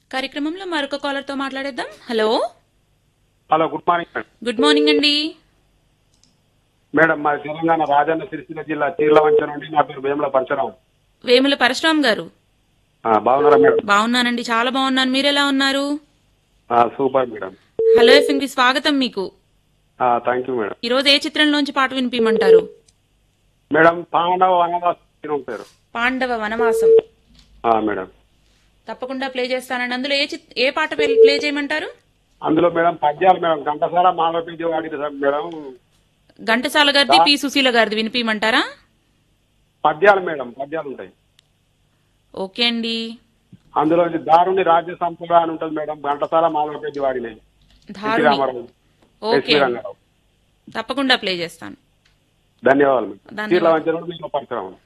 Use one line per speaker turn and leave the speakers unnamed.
కార్యక్రమంలో మరొక కాలర్ తో మాట్లాడేద్దాం hello
hello good morning madam
good morning అండి
మేడం మా తెలంగాణ రాజన్న సిరిసిల్ల జిల్లా చీర్లవంచ నుండి నా పేరు వేముల పంచరావు
వేముల పరశురామ్ గారు
ఆ, బాగున్నారా మేడం
బాగున్నానండి చాలా బాగున్నాను మీరెలా ఉన్నారు
ఆ, సూపర్ మేడం
హలో ఎఫ్ఎం కి స్వాగతం మీకు
థ్యాంక్ యూ మేడం
ఈ రోజు ఏ చిత్రంలోంచి పాట వినిపించమంటారు
మేడం పాండవ వనవాసం పేరు
పాండవ వనవాసం
ఆ, మేడం
తప్పకుండా ప్లే చేస్తానండి అందులో ఏ చిత్- ఏ పాట ప్లే- ప్లే చేయమంటారు
అందులో మేడం పద్యాలు మేడం ఘంటసాల మాలపేజీ వాడింది సార్ మేడం
ఘంటసాల గారిది పి సుశీల గారిది వినిపించమంటారా
పద్యాలు మేడం పద్యాలు ఉంటాయి
ఓకే అండి
అందులో ఇది దారుని రాజ్య సంపద అని ఉంటుంది మేడం ఘంటసాల మాలపేజీ వాడినాయి ఎన్టీ
ధారుణి
రామారావు
ఓకే
ఎస్వి రంగారావు
తప్పకుండా ప్లే చేస్తాను
ధన్యవాదాలు మేడం
ధన్యవాదాలు.
చీర్లవంచ నుండి మీకు పరిచయం